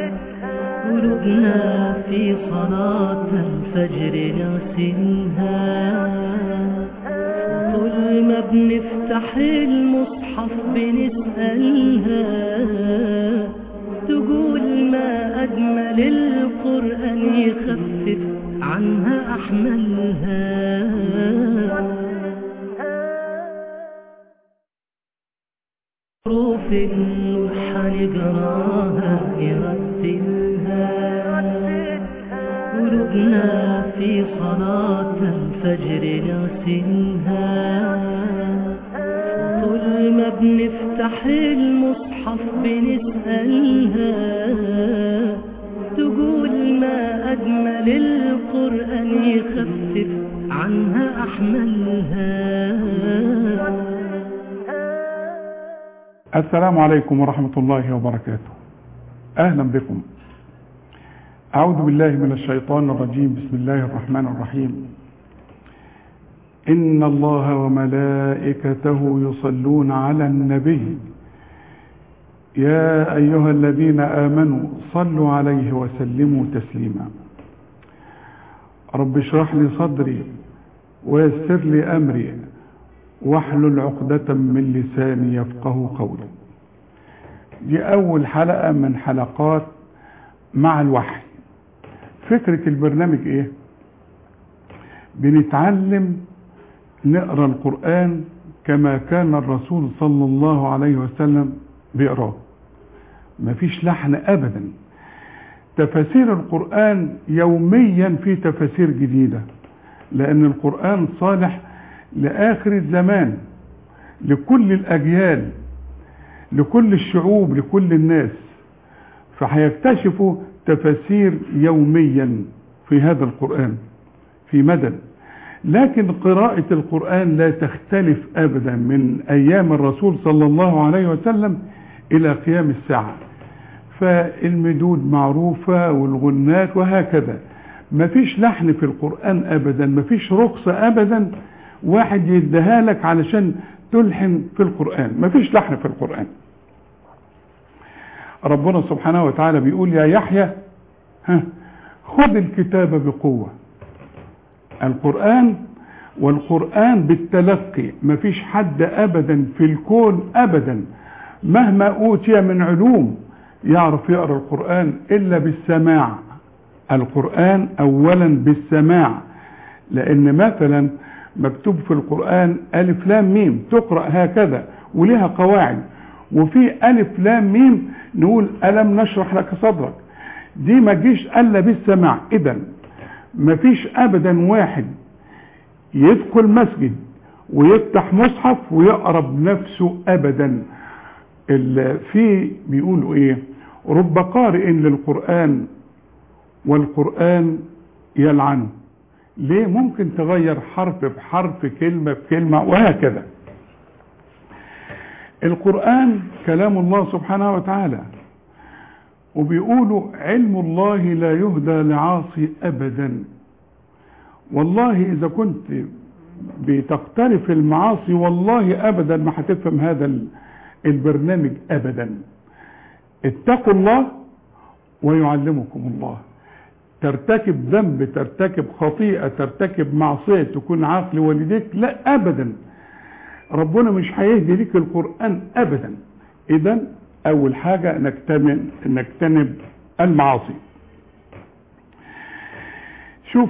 قلوبنا في صلاة الفجر نغسلها طول ما بنفتح المصحف بنسألها تقول ما أجمل القرآن يخفف عنها أحملها حروف النور حنقراها يرتلها قلوبنا في صلاة الفجر نغسلها طول ما بنفتح المصحف بنسألها تقول ما أجمل القرآن يخفف عنها أحملها السلام عليكم ورحمة الله وبركاته أهلا بكم أعوذ بالله من الشيطان الرجيم بسم الله الرحمن الرحيم إن الله وملائكته يصلون على النبي يا أيها الذين آمنوا صلوا عليه وسلموا تسليما رب اشرح لي صدري ويسر لي أمري واحلل عقدة من لساني يفقه قولي دي أول حلقة من حلقات مع الوحي فكرة البرنامج إيه بنتعلم نقرأ القرآن كما كان الرسول صلى الله عليه وسلم بيقراه مفيش لحن أبدا تفاسير القرآن يوميا في تفاسير جديدة لأن القرآن صالح لآخر الزمان لكل الأجيال لكل الشعوب لكل الناس فهيكتشفوا تفاسير يوميا في هذا القرآن في مدى لكن قراءة القرآن لا تختلف أبدا من أيام الرسول صلى الله عليه وسلم إلى قيام الساعة فالمدود معروفة والغنات وهكذا مفيش لحن في القرآن أبدا مفيش رخصة أبدا واحد يديها لك علشان تلحن في القرآن مفيش لحن في القرآن ربنا سبحانه وتعالى بيقول يا يحيى ها خذ الكتاب بقوة القرآن والقرآن بالتلقي مفيش حد أبدا في الكون أبدا مهما أوتي من علوم يعرف يقرأ القرآن إلا بالسماع القرآن أولا بالسماع لأن مثلا مكتوب في القرآن ألف لام ميم تقرأ هكذا ولها قواعد وفي ألف لام ميم نقول ألم نشرح لك صدرك دي ما تجيش إلا بالسماع إذا ما فيش أبدا واحد يدخل مسجد ويفتح مصحف ويقرا بنفسه أبدا في بيقولوا إيه رب قارئ للقرآن والقرآن يلعنه ليه ممكن تغير حرف بحرف كلمة بكلمة وهكذا القرآن كلام الله سبحانه وتعالى وبيقولوا علم الله لا يهدى لعاصي أبدا والله إذا كنت بتقترف المعاصي والله أبدا ما هتفهم هذا البرنامج أبدا اتقوا الله ويعلمكم الله ترتكب ذنب ترتكب خطيئة ترتكب معصية تكون عاقل والديك لا أبدا ربنا مش هيهدي ليك القرآن أبدا إذا أول حاجة نجتنب نجتنب المعاصي شوف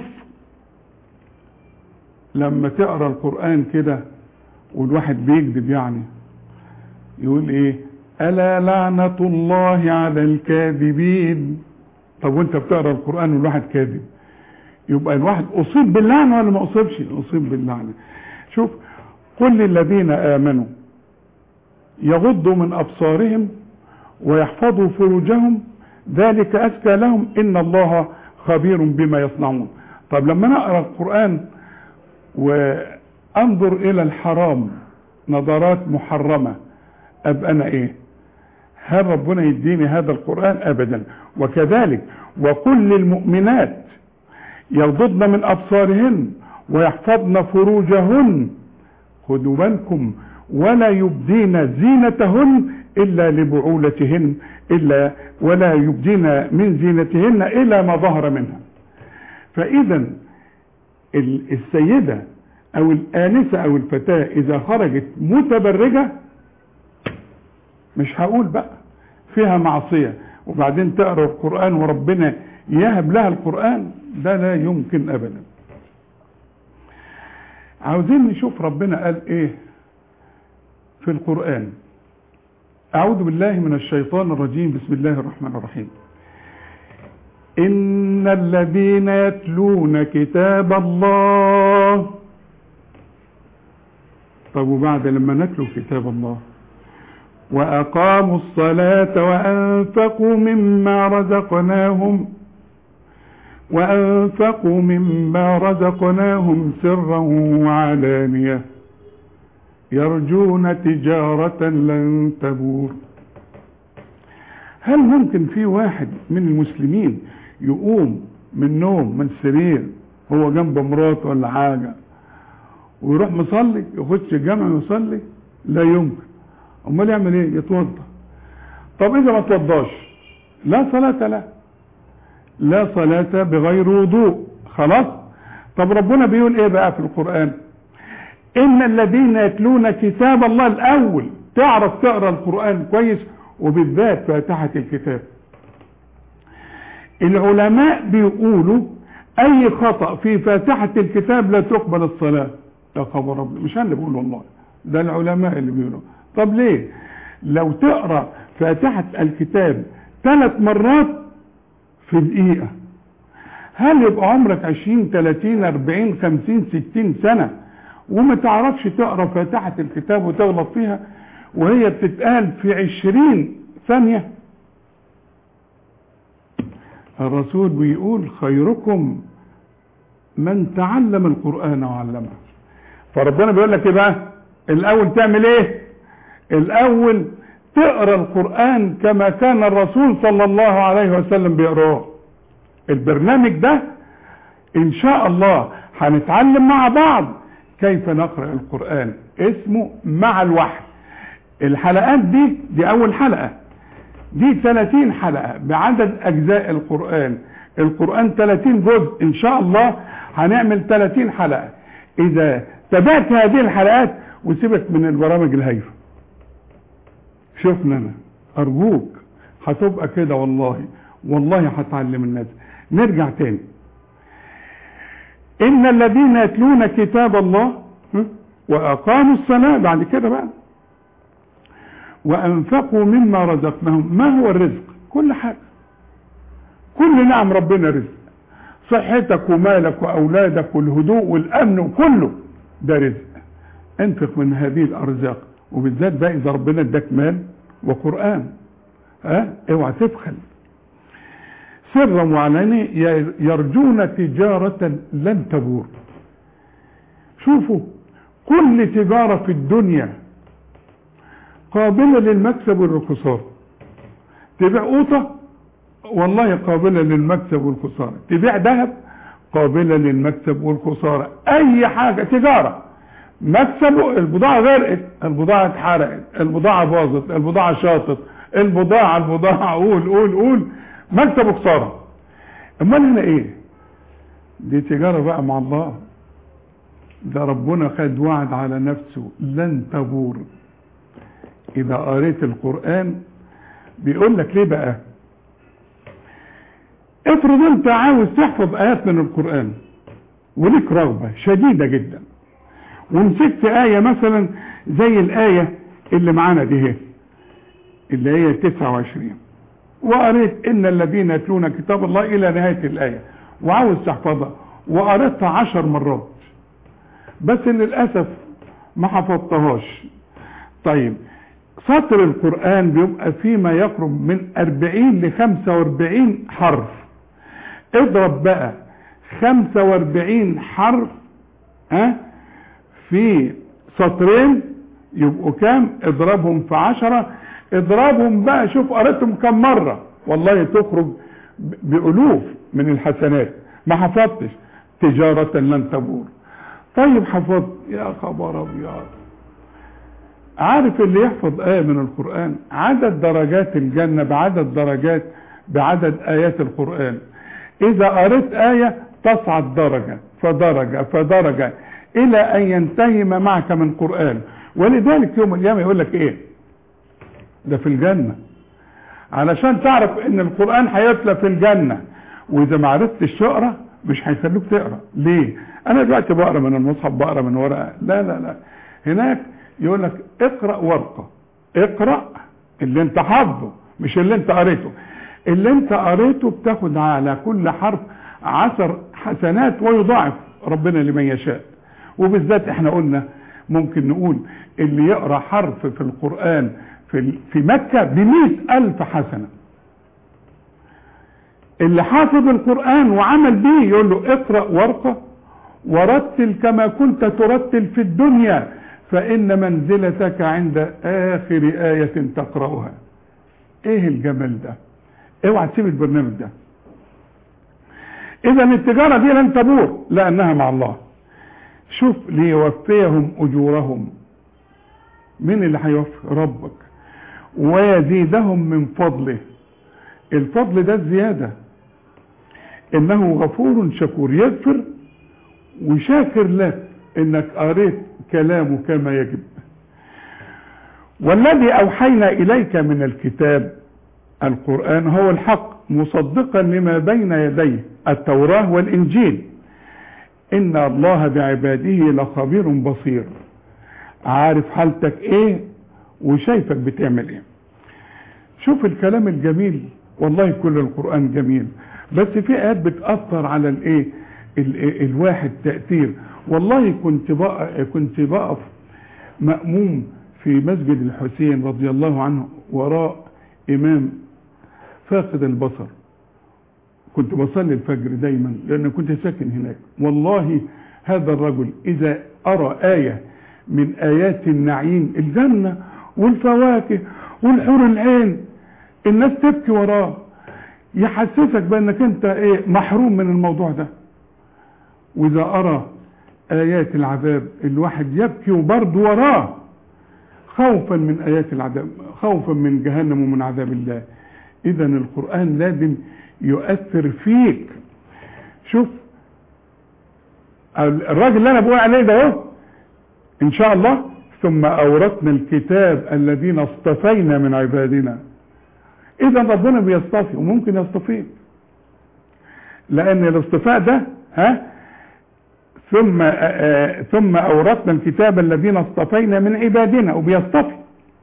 لما تقرا القرآن كده والواحد بيكذب يعني يقول ايه ألا لعنة الله على الكاذبين طب وانت بتقرا القرآن والواحد كاذب يبقى الواحد أصيب باللعنة ولا ما أصيبش أصيب باللعنة شوف قل للذين آمنوا يغضوا من أبصارهم ويحفظوا فروجهم ذلك أزكى لهم إن الله خبير بما يصنعون طب لما نقرأ القرآن وأنظر إلى الحرام نظرات محرمة أبقى أنا إيه هل ربنا يديني هذا القرآن أبدا وكذلك وقل للمؤمنات يغضضن من أبصارهن ويحفظن فروجهن خدوا بالكم ولا يبدين زينتهن إلا لبعولتهن إلا ولا يبدين من زينتهن إلا ما ظهر منها فإذا السيدة أو الآنسة أو الفتاة إذا خرجت متبرجة مش هقول بقى فيها معصية وبعدين تقرأ القرآن وربنا يهب لها القرآن ده لا يمكن أبدا عاوزين نشوف ربنا قال ايه في القرآن أعوذ بالله من الشيطان الرجيم بسم الله الرحمن الرحيم إن الذين يتلون كتاب الله طب وبعد لما نتلو كتاب الله وأقاموا الصلاة وأنفقوا مما رزقناهم وأنفقوا مما رزقناهم سرا وعلانية يرجون تجارة لن تبور هل ممكن في واحد من المسلمين يقوم من نوم من السرير هو جنب مراته ولا حاجة ويروح مصلي يخش الجامع ويصلي لا يمكن امال يعمل ايه يتوضا طب اذا ما توضاش لا صلاة له لا صلاة بغير وضوء خلاص طب ربنا بيقول ايه بقى في القرآن ان الذين يتلون كتاب الله الاول تعرف تقرا القرآن كويس وبالذات فاتحة الكتاب العلماء بيقولوا اي خطأ في فاتحة الكتاب لا تقبل الصلاة يا خبر ربي مش انا اللي بقول والله ده العلماء اللي بيقولوا طب ليه لو تقرا فاتحة الكتاب ثلاث مرات في دقيقة هل يبقى عمرك 20 30 40 50 60 سنة وما تعرفش تقرا فاتحة الكتاب وتغلط فيها وهي بتتقال في 20 ثانية الرسول بيقول خيركم من تعلم القرآن وعلمه فربنا بيقول لك ايه بقى الاول تعمل ايه الاول تقرا القرآن كما كان الرسول صلى الله عليه وسلم بيقراه البرنامج ده ان شاء الله هنتعلم مع بعض كيف نقرأ القرآن اسمه مع الوحي الحلقات دي دي اول حلقة دي 30 حلقة بعدد اجزاء القرآن القرآن 30 جزء ان شاء الله هنعمل 30 حلقة اذا تابعت هذه الحلقات وسيبك من البرامج الهايفه شوفنا انا ارجوك هتبقى كده والله والله هتعلم الناس نرجع تاني ان الذين يتلون كتاب الله واقاموا الصلاه بعد كده بقى وانفقوا مما رزقناهم ما هو الرزق كل حاجه كل نعم ربنا رزق صحتك ومالك واولادك والهدوء والامن وكله ده رزق انفق من هذه الارزاق وبالذات بقى اذا ربنا اداك مال وقران ها أه؟ اوعى تبخل سرا وعلانية يرجون تجارة لن تبور شوفوا كل تجارة في الدنيا قابلة للمكسب والخسارة تبيع قوطة والله قابلة للمكسب والخسارة تبيع ذهب قابلة للمكسب والخسارة اي حاجة تجارة مكسبه البضاعة غرقت البضاعة اتحرقت البضاعة باظت البضاعة شاطت البضاعة البضاعة قول قول قول مكسب وخسارة امال هنا ايه دي تجارة بقى مع الله ده ربنا خد وعد على نفسه لن تبور اذا قريت القرآن بيقول لك ليه بقى افرض انت عاوز تحفظ ايات من القرآن وليك رغبة شديدة جدا ومسكت آية مثلا زي الآية اللي معانا دي هي اللي هي 29 وقريت إن الذين يتلون كتاب الله إلى نهاية الآية وعاوز تحفظها وقريتها عشر مرات بس للأسف ما حفظتهاش طيب سطر القرآن بيبقى فيما يقرب من 40 ل 45 حرف اضرب بقى 45 حرف ها أه؟ في سطرين يبقوا كام اضربهم في عشرة اضربهم بقى شوف قريتهم كم مرة والله تخرج بألوف من الحسنات ما حفظتش تجارة لن تبور طيب حفظت يا خبر ابيض عارف اللي يحفظ آية من القرآن عدد درجات الجنة بعدد درجات بعدد آيات القرآن إذا قريت آية تصعد درجة فدرجة فدرجة إلى أن ينتهي ما معك من قرآن ولذلك يوم القيامة يقول لك إيه ده في الجنة علشان تعرف ان القرآن هيتلى في الجنة واذا ما عرفتش تقرا مش هيخلوك تقرا ليه انا دلوقتي بقرا من المصحف بقرا من ورقه لا لا لا هناك يقول لك اقرا ورقه اقرا اللي انت حافظه مش اللي انت قريته اللي انت قريته بتاخد على كل حرف عشر حسنات ويضاعف ربنا لمن يشاء وبالذات احنا قلنا ممكن نقول اللي يقرا حرف في القرآن في في مكة بمئة ألف حسنة اللي حافظ القرآن وعمل به يقول له اقرأ ورقة ورتل كما كنت ترتل في الدنيا فإن منزلتك عند آخر آية تقرأها ايه الجمال ده اوعى تسيب البرنامج ده اذا التجارة دي لن تبور لانها مع الله شوف ليوفيهم اجورهم مين اللي هيوفي ربك ويزيدهم من فضله الفضل ده الزيادة انه غفور شكور يغفر وشاكر لك انك قريت كلامه كما يجب والذي اوحينا اليك من الكتاب القرآن هو الحق مصدقا لما بين يديه التوراة والانجيل ان الله بعباده لخبير بصير عارف حالتك ايه وشايفك بتعمل ايه شوف الكلام الجميل والله كل القرآن جميل بس في ايات بتأثر على الايه الواحد تأثير والله كنت بقى كنت بقف مأموم في مسجد الحسين رضي الله عنه وراء امام فاقد البصر كنت بصلي الفجر دايما لان كنت ساكن هناك والله هذا الرجل اذا ارى آية من ايات النعيم الجنة والفواكه والحور العين الناس تبكي وراه يحسسك بانك انت ايه محروم من الموضوع ده واذا ارى ايات العذاب الواحد يبكي وبرضه وراه خوفا من ايات العذاب خوفا من جهنم ومن عذاب الله اذا القرآن لازم يؤثر فيك شوف الراجل اللي انا بقول عليه ده اهو ان شاء الله ثم اورثنا الكتاب الذين اصطفينا من عبادنا اذا ربنا بيصطفي وممكن يصطفيك لان الاصطفاء ده ها ثم آآ ثم اورثنا الكتاب الذين اصطفينا من عبادنا وبيصطفي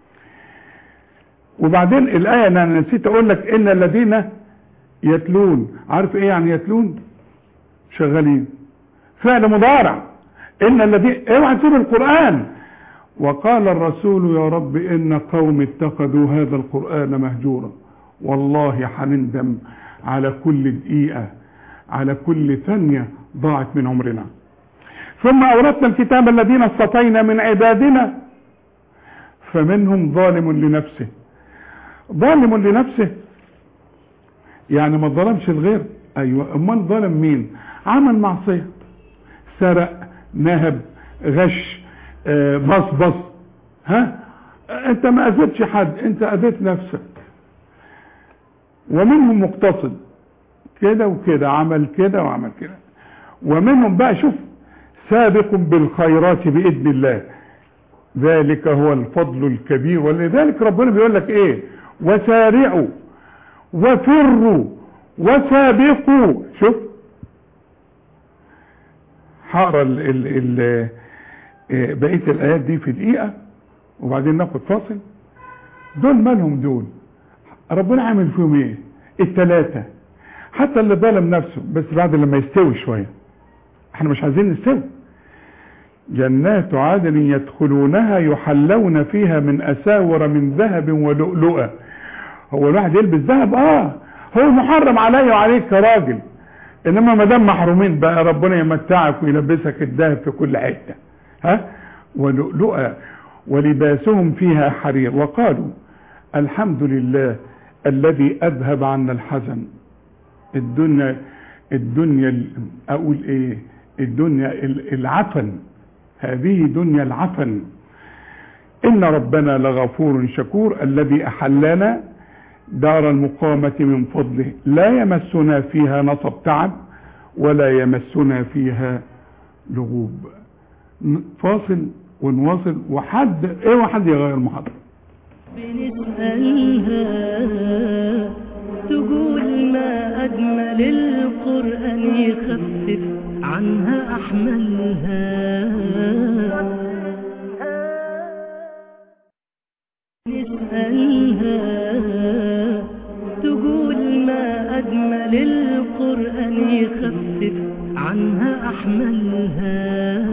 وبعدين الايه انا نسيت اقول لك ان الذين يتلون عارف ايه يعني يتلون شغالين فعل مضارع ان الذين اوعى تسيب القران وقال الرسول يا رب ان قوم اتخذوا هذا القران مهجورا والله حنندم على كل دقيقه على كل ثانيه ضاعت من عمرنا ثم اورثنا الكتاب الذين اصطفينا من عبادنا فمنهم ظالم لنفسه ظالم لنفسه يعني ما ظلمش الغير ايوه امال ظلم مين عمل معصيه سرق نهب غش آه بصبص ها انت ما اذيتش حد انت اذيت نفسك ومنهم مقتصد كده وكده عمل كده وعمل كده ومنهم بقى شوف سابق بالخيرات باذن الله ذلك هو الفضل الكبير ولذلك ربنا بيقول لك ايه وسارعوا وفروا وسابقوا شوف هقرا بقيه الايات دي في دقيقه وبعدين ناخد فاصل دول مالهم دول ربنا عامل فيهم ايه الثلاثه حتى اللي ظلم نفسه بس بعد لما يستوي شويه احنا مش عايزين نستوي جنات عدن يدخلونها يحلون فيها من اساور من ذهب ولؤلؤه هو الواحد يلبس ذهب اه هو محرم عليا وعليك كراجل انما ما دام محرومين بقى ربنا يمتعك ويلبسك الذهب في كل حته ها ولؤلؤا ولباسهم فيها حرير وقالوا الحمد لله الذي اذهب عنا الحزن الدنيا الدنيا اقول ايه الدنيا العفن هذه دنيا العفن إن ربنا لغفور شكور الذي أحلنا دار المقامة من فضله لا يمسنا فيها نصب تعب ولا يمسنا فيها لغوب فاصل ونواصل وحد ايه وحد يغير المحاضرة بنسألها تقول ما أجمل القرآن يخفف عنها أحملها نسألها تقول ما أجمل القرآن يخفف عنها أحملها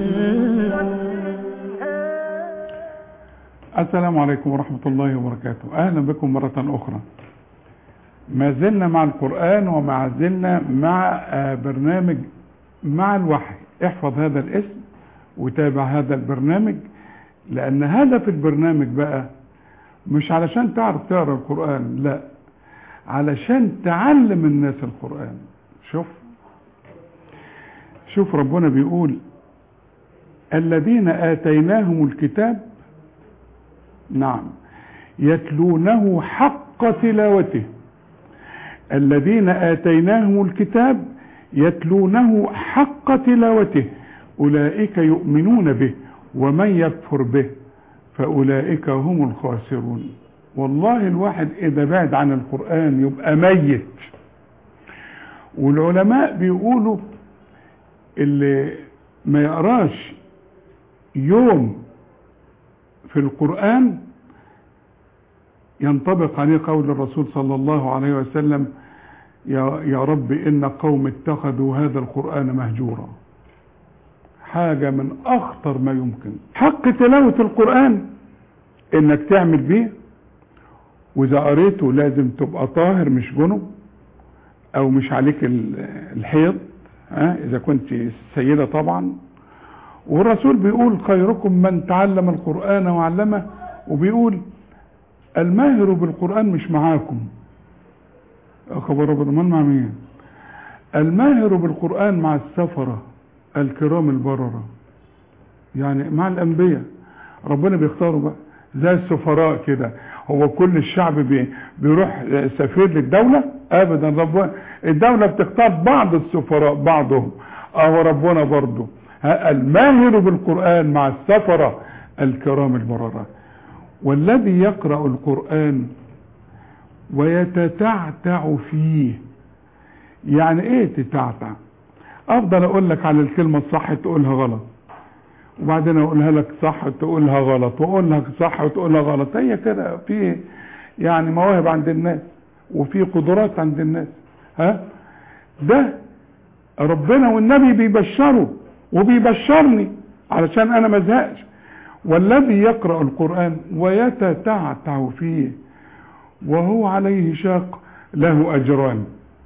السلام عليكم ورحمة الله وبركاته أهلا بكم مرة أخرى ما زلنا مع القرآن وما زلنا مع آه، برنامج مع الوحي احفظ هذا الاسم وتابع هذا البرنامج لأن هدف البرنامج بقى مش علشان تعرف تقرأ القرآن لا علشان تعلم الناس القرآن شوف شوف ربنا بيقول الذين آتيناهم الكتاب نعم يتلونه حق تلاوته الذين آتيناهم الكتاب يتلونه حق تلاوته أولئك يؤمنون به ومن يكفر به فأولئك هم الخاسرون والله الواحد إذا بعد عن القرآن يبقى ميت والعلماء بيقولوا اللي ما يقراش يوم في القرآن ينطبق عليه قول الرسول صلى الله عليه وسلم يا, يا رب إن قوم اتخذوا هذا القرآن مهجورا حاجة من أخطر ما يمكن حق تلاوة القرآن إنك تعمل بيه وإذا قريته لازم تبقى طاهر مش جنب أو مش عليك ال- الحيض ها إذا كنت سيدة طبعا والرسول بيقول خيركم من تعلم القرآن وعلمه وبيقول الماهر بالقرآن مش معاكم يا خبر ربنا امال مع مين الماهر بالقرآن مع السفرة الكرام البررة يعني مع الأنبياء ربنا بيختاروا بقى زي السفراء كده هو كل الشعب بي بيروح سفير للدولة ابدا ربنا الدولة بتختار بعض السفراء بعضهم اهو ربنا برضه ها، الماهر بالقرآن مع السفرة الكرام البررة والذي يقرأ القرآن ويتتعتع فيه يعني ايه تتعتع افضل اقول لك على الكلمة الصح تقولها غلط وبعدين اقولها لك صح تقولها غلط واقول لك صح وتقولها غلط هي كده في يعني مواهب عند الناس وفي قدرات عند الناس ها ده ربنا والنبي بيبشروا وبيبشرني علشان انا ما ازهقش والذي يقرأ القرآن ويتتعتع فيه وهو عليه شاق له أجران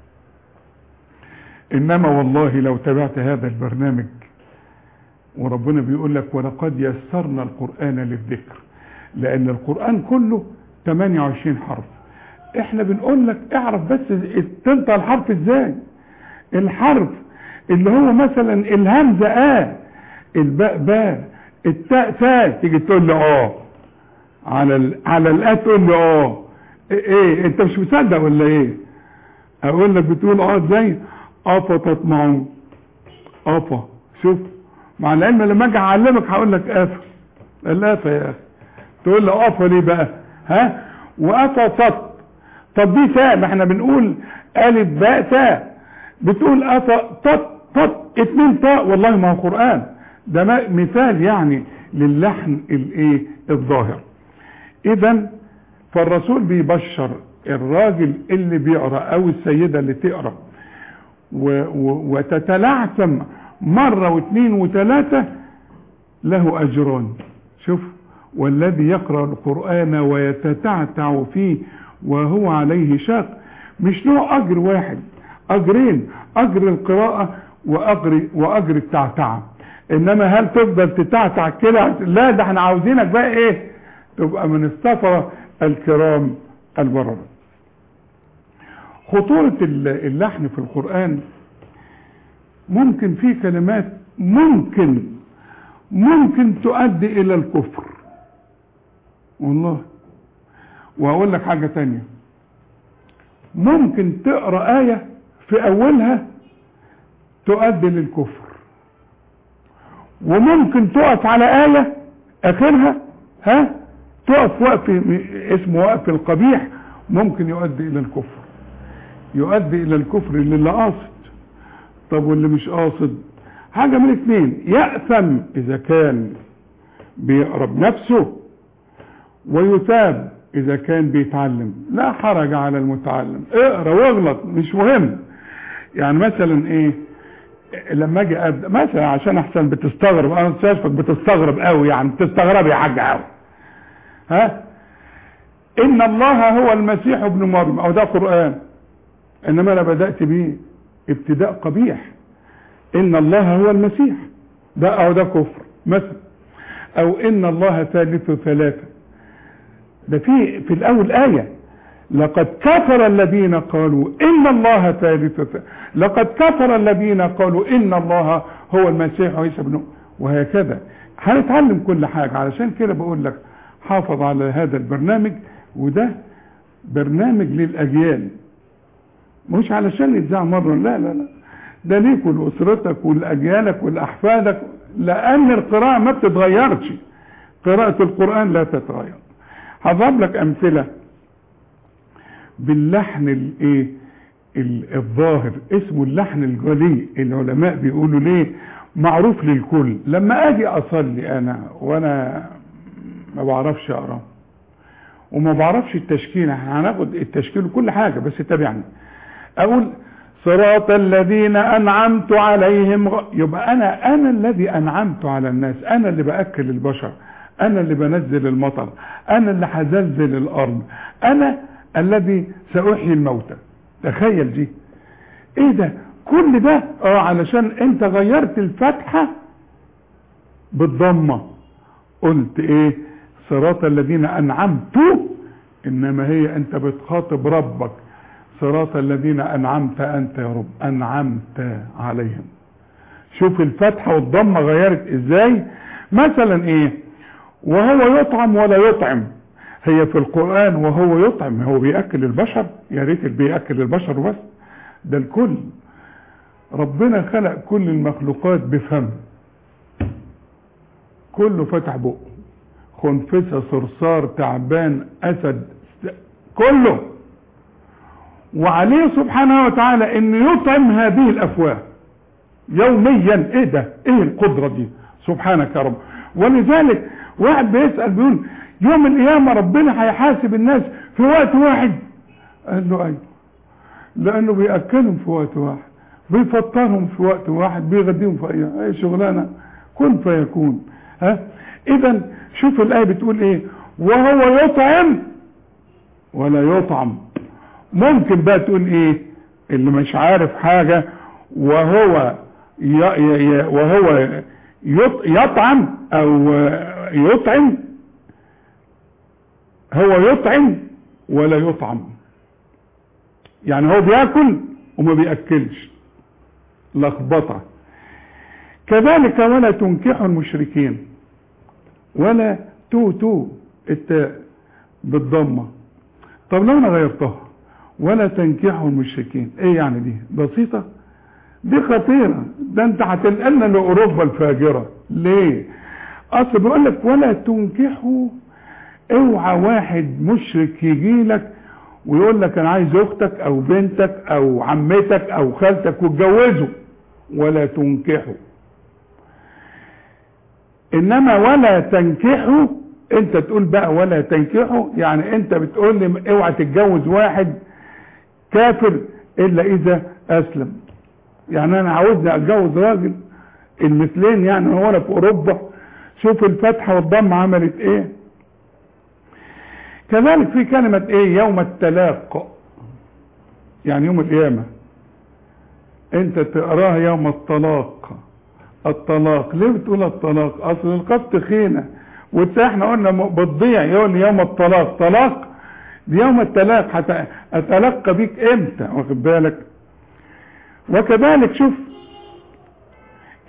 إنما والله لو تابعت هذا البرنامج وربنا بيقول لك ولقد يسرنا القرآن للذكر لأن القرآن كله 28 حرف احنا بنقول لك اعرف بس تنطق الحرف ازاي الحرف اللي هو مثلا الهمزة اه الباء باء التاء تاء تيجي تقول لي اه على ال... على الآ تقول لي اه ايه, ايه انت مش مصدق ولا ايه اقول لك بتقول اه ازاي افا تطمعون افا شوف مع العلم لما اجي اعلمك هقول لك افا الافا يا اخي تقول لي افا ليه بقى ها وافا تط طب دي تاء ما احنا بنقول الف باء تاء بتقول افا تط تط اتنين تاء والله ما هو قران ده ما- مثال يعني للحن الايه الظاهر اذا فالرسول بيبشر الراجل اللي بيقرا او السيده اللي تقرا و- و- وتتلعثم مره واثنين وثلاثه له اجران شوف والذي يقرا القران ويتتعتع فيه وهو عليه شاق مش له اجر واحد اجرين اجر القراءه واجر واجر التعتعه انما هل تفضل تتعتع كده لا ده احنا عاوزينك بقى ايه تبقى من السفره الكرام البرره خطورة ال- اللحن في القرآن ممكن في كلمات ممكن ممكن تؤدي إلى الكفر والله وهقول لك حاجة تانية ممكن تقرأ آية في أولها تؤدي للكفر وممكن تقف على آية آخرها ها تقف وقف اسمه وقف القبيح ممكن يؤدي إلى الكفر يؤدي إلى الكفر للي قاصد طب واللي مش قاصد حاجة من اثنين يأثم إذا كان بيقرا بنفسه ويثاب إذا كان بيتعلم لا حرج على المتعلم اقرا واغلط مش مهم يعني مثلا ايه لما اجي ابدا مثلا عشان احسن بتستغرب انا شايفك بتستغرب قوي يعني بتستغرب يا حاج قوي ها ان الله هو المسيح ابن مريم او ده قران انما انا بدات بيه ابتداء قبيح ان الله هو المسيح ده او ده كفر مثلا او ان الله ثالث ثلاثه ده في في الاول ايه لقد كفر الذين قالوا ان الله ثالث لقد كفر الذين قالوا ان الله هو المسيح عيسى ابن وهكذا هنتعلم كل حاجه علشان كده بقول لك حافظ على هذا البرنامج وده برنامج للاجيال مش علشان يتذاع مره لا لا لا ده ليك ولاسرتك ولاجيالك ولاحفادك لان القراءه ما بتتغيرش قراءه القران لا تتغير هضرب لك امثله باللحن الايه الظاهر اسمه اللحن الجلي العلماء بيقولوا ليه معروف للكل لما اجي اصلي انا وانا ما بعرفش اقرا وما بعرفش التشكيل هناخد التشكيل كل حاجه بس تابعني اقول صراط الذين انعمت عليهم غ... يبقى انا انا الذي انعمت على الناس انا اللي باكل البشر انا اللي بنزل المطر انا اللي هزلزل الارض انا الذي ساحيي الموتى تخيل دي ايه ده كل ده اه علشان انت غيرت الفتحه بالضمه قلت ايه صراط الذين انعمت انما هي انت بتخاطب ربك صراط الذين انعمت انت يا رب انعمت عليهم شوف الفتحه والضمه غيرت ازاي مثلا ايه وهو يطعم ولا يطعم هي في القرآن وهو يطعم هو بيأكل البشر يا ريت بيأكل البشر بس ده الكل ربنا خلق كل المخلوقات بفم كله فتح بقه خنفسة صرصار تعبان أسد كله وعليه سبحانه وتعالى انه يطعم هذه الافواه يوميا ايه ده ايه القدرة دي سبحانك يا رب ولذلك واحد بيسأل بيقول يوم القيامة ربنا هيحاسب الناس في وقت واحد قال له ايوه لانه بيأكلهم في وقت واحد بيفطرهم في وقت واحد بيغديهم في اي اي شغلانة كن فيكون ها اذا شوف الايه بتقول ايه وهو يطعم ولا يطعم ممكن بقى تقول ايه اللي مش عارف حاجة وهو ي ي وهو يطعم او يطعم هو يطعم ولا يطعم يعني هو بياكل وما بياكلش لخبطه كذلك ولا تنكحوا المشركين ولا تو تو التاء بالضمه طب لو انا غيرتها ولا تنكحوا المشركين ايه يعني دي بسيطه دي خطيره ده انت هتنقلنا لاوروبا الفاجره ليه اصل بيقول لك ولا تنكحوا اوعى واحد مشرك يجي لك ويقول لك انا عايز اختك او بنتك او عمتك او خالتك واتجوزه ولا تنكحوا انما ولا تنكحوا انت تقول بقى ولا تنكحوا يعني انت بتقول لي اوعى تتجوز واحد كافر الا اذا اسلم يعني انا عاوزني اتجوز راجل المثلين يعني هو انا في اوروبا شوف الفتحه والضم عملت ايه كذلك في كلمة ايه يوم التلاق يعني يوم القيامة انت تقراها يوم الطلاق الطلاق ليه بتقول الطلاق اصل القف تخينة احنا قلنا بتضيع يقول يوم الطلاق طلاق دي يوم التلاق اتلقى بيك امتى واخد بالك وكذلك شوف ان الله بريء من المشركين ورسوله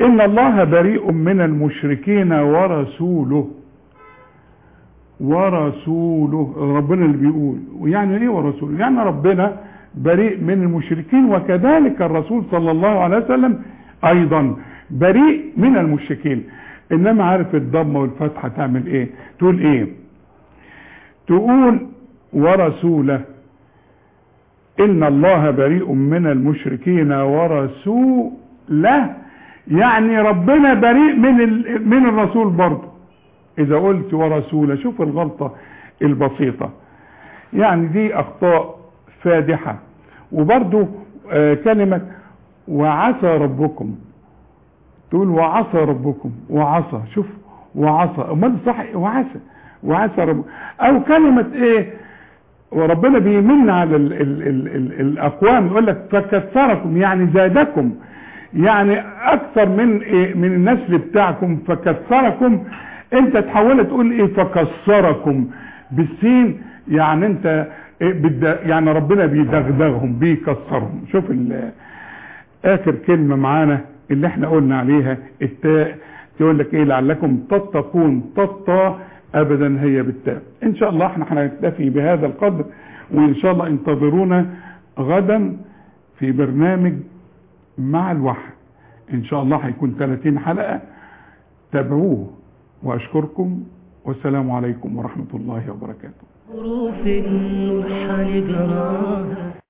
ورسوله ربنا اللي بيقول ويعني ايه ورسوله يعني ربنا بريء من المشركين وكذلك الرسول صلى الله عليه وسلم ايضا بريء من المشركين انما عارف الضمه والفتحه تعمل ايه تقول ايه تقول ورسوله ان الله بريء من المشركين ورسوله يعني ربنا بريء من ال- من الرسول برضه اذا قلت ورسوله شوف الغلطه البسيطه يعني دي اخطاء فادحه وبرضه آه، كلمه وعسى ربكم تقول وعسى ربكم وعسى شوف وعسى امال صح وعسى وعسى رب او كلمه ايه وربنا بيمن على ال ال ال ال الاقوام يقول لك فكثركم يعني زادكم يعني اكثر من إيه من النسل بتاعكم فكثركم انت تحولها تقول ايه فكسركم بالسين يعني انت إيه بد يعني ربنا بيدغدغهم بيكسرهم شوف ال- اخر كلمه معانا اللي احنا قلنا عليها التاء تقول لك ايه لعلكم تتقون تطا ابدا هي بالتاء ان شاء الله احنا هنكتفي بهذا القدر وان شاء الله انتظرونا غدا في برنامج مع الوحي ان شاء الله هيكون 30 حلقه تابعوه واشكركم والسلام عليكم ورحمه الله وبركاته حروف النور حنجراها